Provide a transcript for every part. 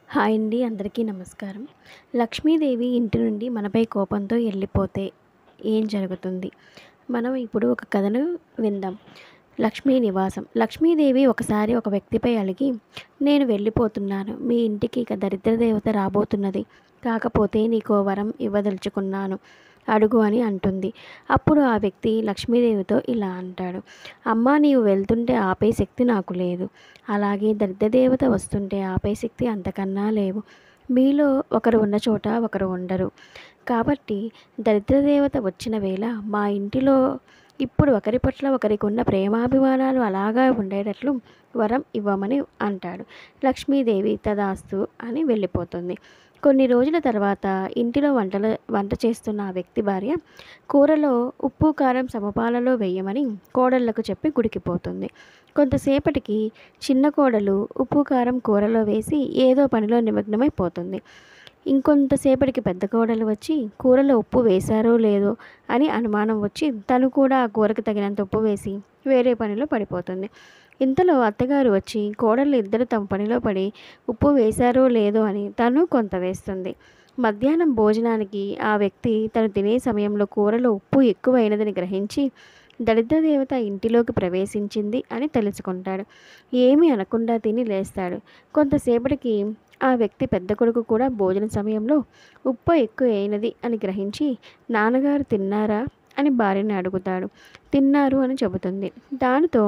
hi అండి అందరికీ నమస్కారం లక్ష్మీదేవి ఇంటి నుండి మనపై కోపంతో వెళ్ళిపోతే ఏం జరుగుతుంది మనం ఇప్పుడు ఒక కథను విందాం లక్ష్మీ నివాసం లక్ష్మీదేవి ఒకసారి ఒక వ్యక్తిపై అలిగి నేను వెళ్ళిపోతున్నాను మీ ఇంటికి ఇక దరిద్ర దేవత రాబోతున్నది కాకపోతే నీకో వరం ఇవ్వదలుచుకున్నాను అడుగు అని అంటుంది అప్పుడు ఆ వ్యక్తి లక్ష్మీదేవితో ఇలా అంటాడు అమ్మా నీవు వెళ్తుంటే ఆపే శక్తి నాకు లేదు అలాగే దరిద్రదేవత వస్తుంటే ఆపే శక్తి అంతకన్నా లేవు మీలో ఒకరు ఉన్న చోట ఒకరు ఉండరు కాబట్టి దరిద్రదేవత వచ్చిన వేళ మా ఇంటిలో ఇప్పుడు ఒకరి పట్ల ఒకరికి ఉన్న ప్రేమాభిమానాలు అలాగా ఉండేటట్లు వరం ఇవ్వమని అంటాడు లక్ష్మీదేవి తదాస్తు అని వెళ్ళిపోతుంది కొన్ని రోజుల తర్వాత ఇంటిలో వంటల వంట చేస్తున్న ఆ వ్యక్తి భార్య కూరలో ఉప్పు కారం సమపాలలో వేయమని కోడళ్లకు చెప్పి గుడికిపోతుంది కొంతసేపటికి చిన్న కోడలు ఉప్పు కారం కూరలో వేసి ఏదో పనిలో నిమగ్నమైపోతుంది ఇంకొంతసేపటికి పెద్ద కోడలు వచ్చి కూరలో ఉప్పు వేశారో లేదో అని అనుమానం వచ్చి తను కూడా ఆ కూరకు తగినంత ఉప్పు వేసి వేరే పనిలో పడిపోతుంది ఇంతలో అత్తగారు వచ్చి కోడళ్ళు ఇద్దరు తమ పనిలో పడి ఉప్పు వేశారో లేదో అని తను కొంత వేస్తుంది మధ్యాహ్నం భోజనానికి ఆ వ్యక్తి తను తినే సమయంలో కూరలో ఉప్పు ఎక్కువైనదని గ్రహించి దరిద్ర దేవత ఇంటిలోకి ప్రవేశించింది అని తెలుసుకుంటాడు ఏమీ అనకుండా తిని లేస్తాడు కొంతసేపటికి ఆ వ్యక్తి పెద్ద కొడుకు కూడా భోజన సమయంలో ఉప్పు ఎక్కువ అయినది అని గ్రహించి నాన్నగారు తిన్నారా అని భార్యని అడుగుతాడు తిన్నారు అని చెబుతుంది దానితో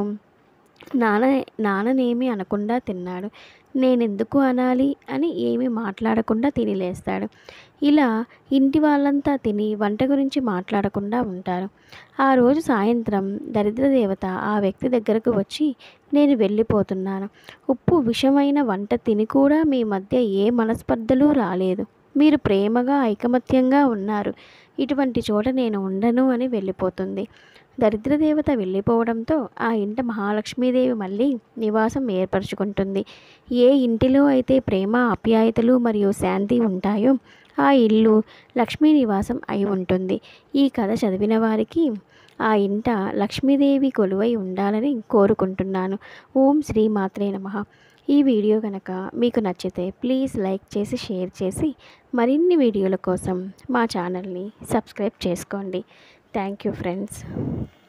నాన్న నాన్ననేమి అనకుండా తిన్నాడు నేనెందుకు అనాలి అని ఏమీ మాట్లాడకుండా తిని లేస్తాడు ఇలా ఇంటి వాళ్ళంతా తిని వంట గురించి మాట్లాడకుండా ఉంటారు ఆ రోజు సాయంత్రం దరిద్ర దేవత ఆ వ్యక్తి దగ్గరకు వచ్చి నేను వెళ్ళిపోతున్నాను ఉప్పు విషమైన వంట తిని కూడా మీ మధ్య ఏ మనస్పర్ధలు రాలేదు మీరు ప్రేమగా ఐకమత్యంగా ఉన్నారు ఇటువంటి చోట నేను ఉండను అని వెళ్ళిపోతుంది దరిద్రదేవత వెళ్ళిపోవడంతో ఆ ఇంట మహాలక్ష్మీదేవి మళ్ళీ నివాసం ఏర్పరచుకుంటుంది ఏ ఇంటిలో అయితే ప్రేమ ఆప్యాయతలు మరియు శాంతి ఉంటాయో ఆ ఇల్లు లక్ష్మీ నివాసం అయి ఉంటుంది ఈ కథ చదివిన వారికి ఆ ఇంట లక్ష్మీదేవి కొలువై ఉండాలని కోరుకుంటున్నాను ఓం శ్రీ మాత్రే నమ ఈ వీడియో కనుక మీకు నచ్చితే ప్లీజ్ లైక్ చేసి షేర్ చేసి మరిన్ని వీడియోల కోసం మా ఛానల్ని సబ్స్క్రైబ్ చేసుకోండి థ్యాంక్ యూ ఫ్రెండ్స్